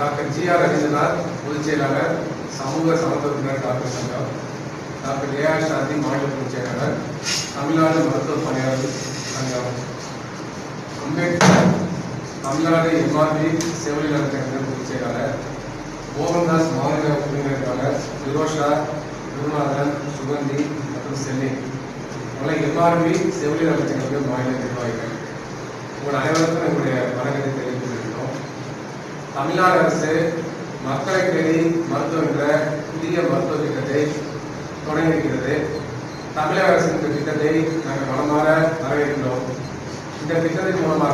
doctor G R Rabindranath பொதுச் செயலாளர் சமூக சமத்துவத்தினர் டாக்டர் சங்கம் டாக்டர் ஏ ஆர் சாந்தி மாநில பொதுச் செயலாளர் தமிழ்நாடு மருத்துவ பணியாளர் சங்கம் அம்பேத்கர் தமிழ்நாடு எம்ஆர்பி செவிலியர் நலச்சங்க பொதுச் செயலாளர் மோகன்தாஸ் மாநில உறுப்பினர்களாளர் நிரோஷா குருநாதன் சுகந்தி மற்றும் செல்வி உங்களை எம்ஆர்பி செவிலியர் நலச்சங்கத்தின் மாநில நிர்வாகிகள் உங்கள் அனைவருக்கும் எங்களுடைய வணக்கத்தை தெரிவித்துக் கொள்கிறோம் தமிழ்நாடு அரசு மக்களை தேடி மருத்துவம் என்ற புதிய மருத்துவ திட்டத்தை தொடங்கியிருக்கிறது தமிழக அரசின் இந்த திட்டத்தை நாங்கள் மனமாற வரவேற்கிறோம் இந்த திட்டத்தின் மூலமாக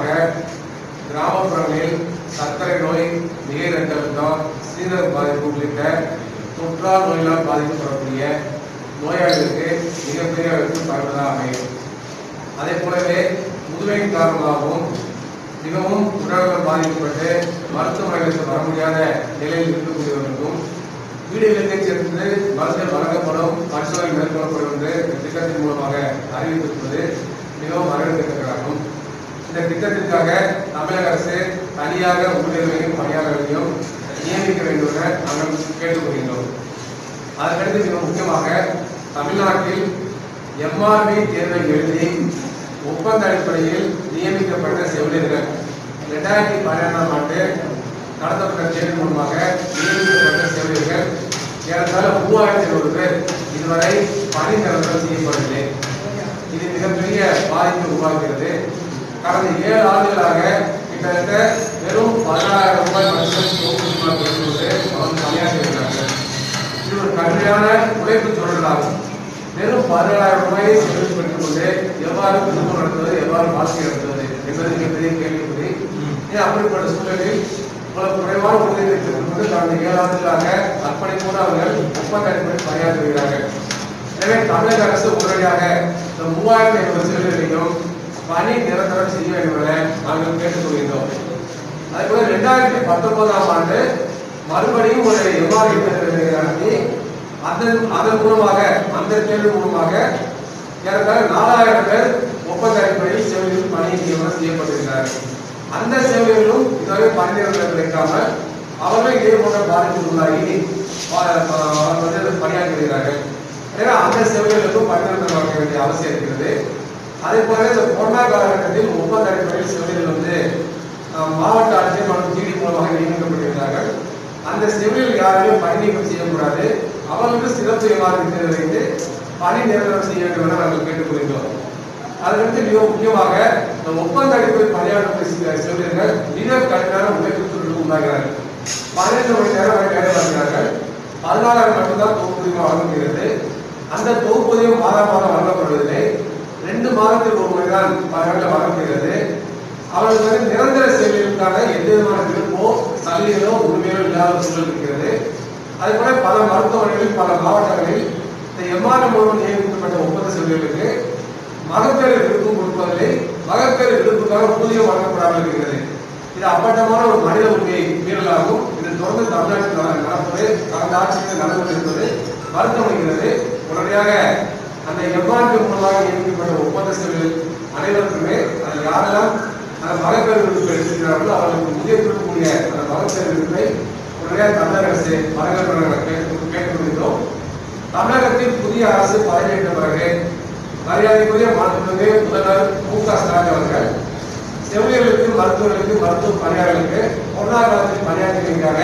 கிராமப்புறங்களில் சர்க்கரை நோய் மிகை ரத்த அழுத்தம் சீரக பாதிப்பு உள்ளிட்ட தொற்றா நோயினால் பாதிக்கப்படக்கூடிய நோயாளிகளுக்கு மிகப்பெரிய வெற்றி பயனுள்ளதாக அமையும் அதே போலவே முதுமையின் காரணமாகவும் மிகவும் உடல்நலம் பாதிக்கப்பட்டு மருத்துவமனைகளுக்கு வர முடியாத நிலையில் இருக்கக்கூடியவர்களுக்கும் வீடுகளுக்கே சென்று மருந்து வழங்கப்படும் பரிசோதனை மேற்கொள்ளப்படும் என்று இந்த திட்டத்தின் மூலமாக அறிவித்திருப்பது மிகவும் வரவேற்கத்தக்கதாகும் இந்த திட்டத்திற்காக தமிழக அரசு தனியாக ஊழியர்களையும் பணியாளர்களையும் நியமிக்க வேண்டும் என நாங்கள் கேட்டுக்கொள்கின்றோம் அதற்கடுத்து மிக முக்கியமாக தமிழ்நாட்டில் எம்ஆர்பி தேர்வை எழுதி ஒப்பந்த அடிப்படையில் நியமிக்கப்பட்ட செவிலியர்கள் இரண்டாயிரத்தி பன்னிரெண்டாம் ஆண்டு நடத்தப்பட்ட தேர்வு மூலமாக நியமிக்கப்பட்ட செவிலியர்கள் ஏறத்தாழ மூவாயிரத்தி ஐநூறு பேர் இதுவரை பணி நிரந்தரம் செய்யப்படவில்லை இது மிகப்பெரிய பாதிப்பை உருவாக்குகிறது கடந்த ஏழு ஆண்டுகளாக கிட்டத்தட்ட வெறும் பதினாயிரம் ரூபாய் மட்டும் ஊக்குவிப்பாக பெறுவது அவர்கள் பணியாற்றியிருக்கிறார்கள் இது ஒரு கடுமையான உழைப்பு தொழிலாகும் வெறும் பதினேழாயிரம் ரூபாயை செலவு பெற்றுக் கொண்டு எவ்வாறு குடும்பம் நடத்துவது எவ்வாறு வாழ்க்கை நடத்துவது என்பது மிகப்பெரிய கேள்விக்குறி ஏன் அப்படிப்பட்ட சூழலில் இவ்வளவு குறைவான ஊதியத்தை பெற்றுக் கொண்டு கடந்த ஏழு ஆண்டுகளாக அர்ப்பணிப்போடு அவர்கள் ஒப்பந்த அடிப்படையில் பணியாற்றுகிறார்கள் எனவே தமிழக அரசு உடனடியாக இந்த மூவாயிரத்தி ஐநூறு செல்வர்களையும் பணி நிரந்தரம் செய்ய வேண்டும் என நாங்கள் கேட்டுக்கொள்கின்றோம் அதே போல ரெண்டாயிரத்தி பத்தொன்பதாம் ஆண்டு மறுபடியும் ஒரு எவ்வாறு தேர்தலை நடத்தி அதன் அதன் மூலமாக அந்த தேர்வு மூலமாக ஏறத்தாழ நாலாயிரம் பேர் ஒப்பந்த அடிப்படையில் செவிலியர்கள் பணி நியமனம் செய்யப்பட்டிருக்கிறார்கள் அந்த செவிலியர்களும் இதுவரை பணி நிரந்தரம் கிடைக்காமல் அவர்கள் இதே போன்ற பாதிப்புக்கு உள்ளாகி வா- வா- வந்து பணியாற்றுகிறார்கள் எனவே அந்த செவிலியர்களுக்கும் பணி நிரந்தரம் வழங்க வேண்டிய அவசியம் இருக்கிறது அதே போல இந்த கொரோனா காலகட்டத்தில் ஒப்பந்த அடிப்படையில் செவிலியர்கள் வந்து அஹ், மாவட்ட ஆட்சியர் மற்றும் ஜிடி மூலமாக நியமிக்கப்பட்டிருக்கிறார்கள் அந்த செவிலியர்கள் யாரையும் பணி நீக்கம் செய்யக்கூடாது அவர்களுக்கு சிறப்பு எவ்வாறு தேர்வு வைத்து பணி நிரந்தரம் செய்ய வேண்டும் என நாங்கள் கேட்டுக்கொள்கிறோம் அதற்கு மிக முக்கியமாக இந்த ஒப்பந்த அடிப்படையில் பணியாற்றக்கூடிய சில செவிலியர்கள் மிக கடுமையான உழைப்புக்கு உள்ளாகிறார்கள் பன்னிரண்டு மணி நேரம் வரை வேலை பார்க்கிறார்கள் பதினாலாயிரம் மட்டும்தான் தொகுப்பூதியம் வழங்கப்படுகிறது அந்த தொகுப்பூதியம் மாதம் மாதம் வழங்கப்படுவதில்லை ரெண்டு மாதத்திற்கு ஒரு முறை தான் பலர்கள் வழங்கப்படுகிறது அவர்களுக்கு வந்து நிரந்தர சேவைகளுக்கான எந்த விதமான விருப்போ சலுகைகளோ உரிமைகளோ இல்லாத சூழல் இருக்கிறது அதே போல பல மருத்துவமனைகளில் பல மாவட்டங்களில் இந்த எம்ஆர்எம் மூலம் நியமிக்கப்பட்ட ஒப்பந்த செவிலியர்களுக்கு மகப்பேறு விருப்பம் கொடுப்பதில்லை மகப்பேறு விருப்புக்காக ஊதியம் வழங்கப்படாமல் இருக்கிறது இது அப்பட்டமான ஒரு மனித உரிமை மீறலாகும் இது தொடர்ந்து தமிழ்நாட்டில் நட- நடப்பது கடந்த ஆட்சியில் நடந்து கொண்டிருப்பது வருத்தம் அளிக்கிறது உடனடியாக அந்த எவ்வாறு மூலமாக நியமிக்கப்பட்ட ஒப்பந்த செவிலியர் அனைவருக்குமே அது யாரெல்லாம் அந்த மகப்பேறு விருப்பை எடுத்திருக்கிறார்களோ அவர்களுக்கு முதிய கொடுக்கக்கூடிய அந்த மகப்பேறு விருப்பை உடனடியாக தமிழக அரசு வழங்க கேட்டு கேட்டுக்கொள்கிறோம் தமிழகத்தில் புதிய அரசு பதவியேற்ற பிறகு மரியாதைக்குரிய மாண்புமிகு முதல்வர் மு க ஸ்டாலின் அவர்கள் செவிலியர்களுக்கு மருத்துவர்களுக்கு மருத்துவ பணியாளர்களுக்கு கொரோனா காலத்தில் பணியாற்றுவதற்காக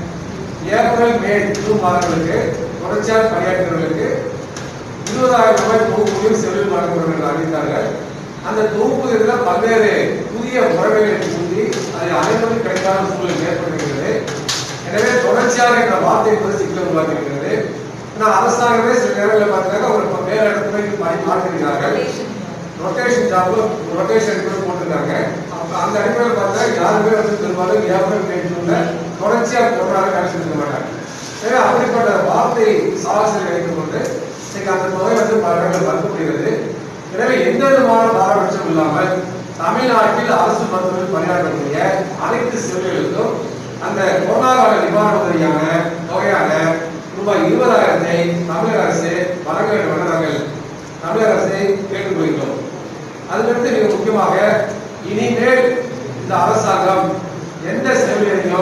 ஏப்ரல் மே ஜூன் மாதங்களுக்கு தொடர்ச்சியாக பணியாற்றுவர்களுக்கு இருபதாயிரம் ரூபாய் தொகுப்பூதியம் செவிலியர் வழங்கப்படும் என்று அறிவித்தார்கள் அந்த தொகுப்பூதியத்தில் பல்வேறு புதிய முறைகளை சொல்லி அதில் அனைவரும் கிடைக்காத சூழல் ஏற்பட்டிருக்கிறது எனவே தொடர்ச்சியாக இந்த வார்த்தை என்பது சிக்கல் உருவாக்கியிருக்கிறது ஆனால் அரசாங்கமே சில நேரங்களில் பார்த்தீங்கன்னா ஒரு இப்ப வேற இடத்துல பணி மாற்றிருக்கிறார்கள் ரொட்டேஷன் ஜாப் ரொட்டேஷன் கூட போட்டிருக்காங்க அப்ப அந்த அடிப்படையில் பார்த்தா யாருமே வந்து பெரும்பாலும் ஏப்ரல் மே ஜூன்ல தொடர்ச்சியாக கொரோனாவை கடைசிருக்க மாட்டாங்க எனவே அப்படிப்பட்ட வார்த்தை சாகசத்தை வைத்துக் கொண்டு இன்னைக்கு அந்த தொகை வந்து பல இடங்கள் மறுக்கப்படுகிறது எனவே எந்த விதமான பாரபட்சம் இல்லாமல் தமிழ்நாட்டில் அரசு மருத்துவர்கள் பணியாற்றக்கூடிய அனைத்து செவிலியர்களுக்கும் அந்த கொரோனா கால நிவாரண உதவியான தொகையான ரூபாய் இருபதாயிரத்தை தமிழக அரசு வழங்க வேண்டும் என நாங்கள் தமிழக அரசை கேட்டுக்கொள்கிறோம் அதுக்கடுத்து மிக முக்கியமாக இனிமேல் இந்த அரசாங்கம் எந்த செவிலியரையும்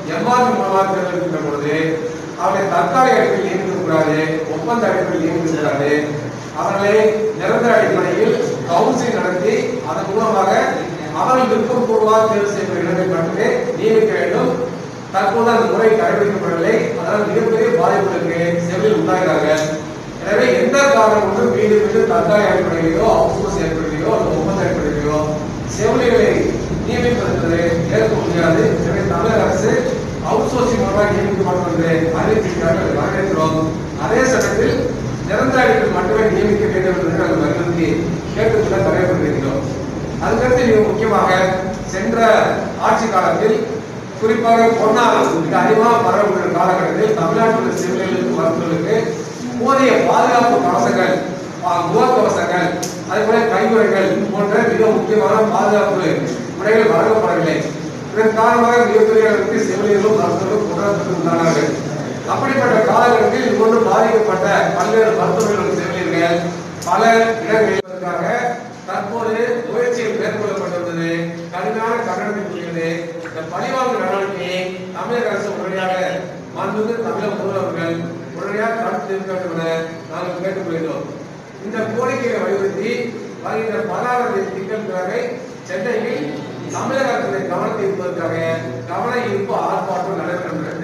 எம்ஆர்பி மூலமாக தேர்ந்தெடுக்கின்ற பொழுது அவர்களை தற்காலிக அடிப்படையில் நியமிக்கக்கூடாது ஒப்பந்த அடிப்படையில் நியமிக்கக்கூடாது அவர்களை நிரந்தர அடிப்படையில் கவுன்சிலிங் நடத்தி அதன் மூலமாக அவர்கள் விருப்பப்பூர்வமாக தேர்வு செய்யப்பட்ட இடங்களை மட்டுமே நியமிக்க வேண்டும் தற்போது அந்த முறை கடைபிடிக்கப்படவில்லை அதனால் மிகப்பெரிய பாதிப்புகளுக்கு செவிலில் உண்டாகிறார்கள் எனவே எந்த காரணம் கொண்டும் மீண்டும் மீண்டும் தற்காலிக அடிப்படையிலோ அவுட்சோர்ஸ் அடிப்படையிலோ அல்லது ஒப்பந்த அடிப்படையிலோ செவிலியர்களை நியமிப்பது ஏற்க முடியாது எனவே தமிழக அரசு அவுட்சோர்சிங் மூலமாக நியமிக்கப்படும் என்று அறிவித்திருக்கிறார்கள் அதை வரவேற்கிறோம் அதே சமயத்தில் நிரந்தர அடிப்படையில் மட்டுமே நியமிக்க வேண்டும் என்று நாங்கள் வலியுறுத்தி கேட்டுக்கொள்ள தலைவர்கிறோம் அதுக்கடுத்து மிக முக்கியமாக சென்ற ஆட்சி காலத்தில் குறிப்பாக கொரோனா மிக அதிகமாக பரவக்கூடிய காலகட்டத்தில் தமிழ்நாட்டில் உள்ள செவிலியர்களுக்கு மருத்துவர்களுக்கு போதிய பாதுகாப்பு கவசங்கள் ஆ, முகக்கவசங்கள் அதேபோல கையுறைகள் போன்ற மிக முக்கியமான பாதுகாப்பு முறைகள் வழங்கப்படவில்லை இதன் காரணமாக மிகப்பெரிய அளவுக்கு செவிலியர்களும் மருத்துவர்களும் குற்றத்துக்கு உண்டானார்கள் அப்படிப்பட்ட காலகட்டத்தில் இது போன்று பாதிக்கப்பட்ட பல்வேறு மருத்துவர்கள் செவிலியர்கள் பல இடங்களில் இருப்பதற்காக தற்போது முயற்சிகள் மேற்கொள்ளப்பட்டுள்ளது கடுமையான கண்டனத்திற்குரியது இந்த பழிவாங்கு நடவடிக்கையை தமிழக அரசு உடனடியாக மாண்புமிகு தமிழக முதல்வர்கள் உடனடியாக தடுத்து நிறுத்த வேண்டும் என நாங்கள் கேட்டுக்கொள்கிறோம் இந்த கோரிக்கையை வலியுறுத்தி வருகின்ற பதினாறாம் தேதி திங்கட்கிழமை சென்னையில் தமிழக அரசின் கவனத்தை ஈர்ப்பதற்காக கவன ஈர்ப்பு ஆர்ப்பாட்டம் நடைபெறும்